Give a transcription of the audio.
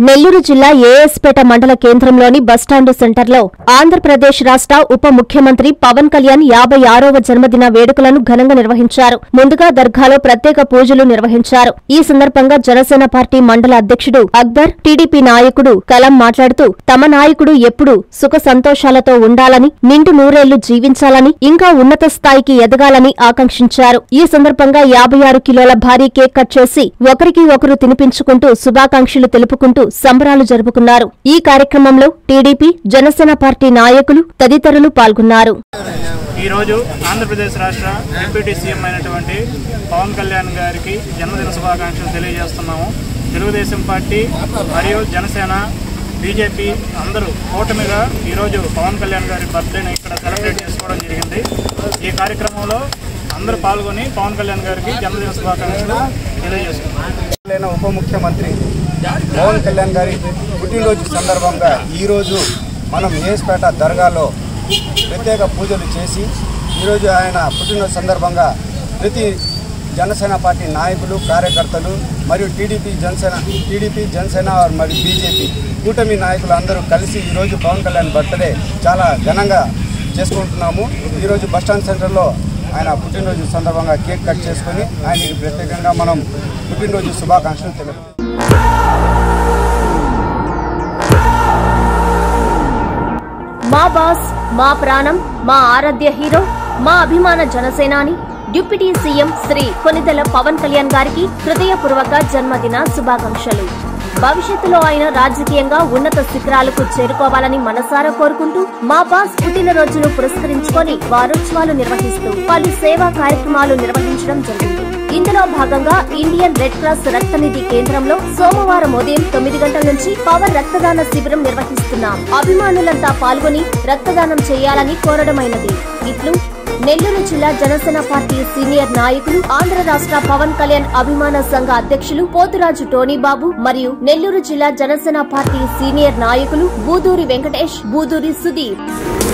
నెల్లూరు జిల్లా ఏఎస్పేట మండల కేంద్రంలోని బస్టాండు సెంటర్లో ఆంధ్రప్రదేశ్ రాష్ట్ర ఉప ముఖ్యమంత్రి పవన్ కళ్యాణ్ యాభై ఆరవ జన్మదిన వేడుకలను ఘనంగా నిర్వహించారు ముందుగా దర్గాలో ప్రత్యేక పూజలు నిర్వహించారు ఈ సందర్భంగా జనసేన పార్టీ మండల అధ్యక్షుడు అక్బర్ టీడీపీ నాయకుడు కలం మాట్లాడుతూ తమ నాయకుడు ఎప్పుడూ సుఖ సంతోషాలతో ఉండాలని నిండు నూరేళ్లు జీవించాలని ఇంకా ఉన్నత స్థాయికి ఎదగాలని ఆకాంక్షించారు ఈ సందర్భంగా యాభై ఆరు కిలోల భారీ కేక్ కట్ చేసి ఒకరికి ఒకరు తినిపించుకుంటూ శుభాకాంక్షలు తెలుపుకుంటూ సంబరాలు జరుపుకున్నారు ఈ కార్యక్రమంలో టీడీపీ జనసేన పార్టీ నాయకులు తదితరులు పాల్గొన్నారు ఈరోజు ఆంధ్రప్రదేశ్ రాష్ట్ర డిప్యూటీ సీఎం అయినటువంటి పవన్ కళ్యాణ్ గారికి జన్మదిన శుభాకాంక్షలు తెలియజేస్తున్నాము తెలుగుదేశం పార్టీ మరియు జనసేన బీజేపీ అందరూ కూటమిగా ఈరోజు పవన్ కళ్యాణ్ గారి బర్త్డేని ఇక్కడ సెలబ్రేట్ చేసుకోవడం జరిగింది ఈ కార్యక్రమంలో అందరూ పాల్గొని పవన్ కళ్యాణ్ గారికి జన్మదిన శుభాకాంక్షలు తెలియజేస్తున్నాం అయిన ఉప ముఖ్యమంత్రి పవన్ కళ్యాణ్ గారి పుట్టినరోజు సందర్భంగా ఈరోజు మనం ఏస్పేట దర్గాలో ప్రత్యేక పూజలు చేసి ఈరోజు ఆయన పుట్టినరోజు సందర్భంగా ప్రతి జనసేన పార్టీ నాయకులు కార్యకర్తలు మరియు టీడీపీ జనసేన టీడీపీ జనసేన మరియు బీజేపీ కూటమి నాయకులు అందరూ కలిసి ఈరోజు పవన్ కళ్యాణ్ బర్త్డే చాలా ఘనంగా చేసుకుంటున్నాము ఈరోజు బస్టాండ్ సెంటర్లో ఆయన పుట్టినరోజు సందర్భంగా కేక్ కట్ చేసుకొని ఆయనకి ప్రత్యేకంగా మనం పుట్టినరోజు శుభాకాంక్షలు తెలుపు మా బాస్ మా ప్రాణం మా ఆరాధ్య హీరో మా అభిమాన జనసేనాని డిప్యూటీ సీఎం శ్రీ కొనిదెల పవన్ కళ్యాణ్ గారికి హృదయపూర్వక జన్మదిన శుభాకాంక్షలు భవిష్యత్తులో ఆయన రాజకీయంగా ఉన్నత శిఖరాలకు చేరుకోవాలని మనసారా కోరుకుంటూ మా బాస్ పుట్టినరోజును పురస్కరించుకొని వారోత్సవాలు నిర్వహిస్తూ పలు సేవా కార్యక్రమాలు నిర్వహించడం జరిగింది ఇందులో భాగంగా ఇండియన్ రెడ్ క్రాస్ రక్తనిధి కేంద్రంలో సోమవారం ఉదయం తొమ్మిది గంటల నుంచి పవర్ రక్తదాన శిబిరం నిర్వహిస్తున్నాం అభిమానులంతా పాల్గొని రక్తదానం చేయాలని కోరడమైనది ఇట్లు నెల్లూరు జిల్లా జనసేన పార్టీ సీనియర్ నాయకులు ఆంధ్ర రాష్ట్ర పవన్ కళ్యాణ్ అభిమాన సంఘ అధ్యక్షులు పోతురాజు టోనీబాబు మరియు నెల్లూరు జిల్లా జనసేన పార్టీ సీనియర్ నాయకులు బూదూరి వెంకటేష్ బూదూరి సుధీర్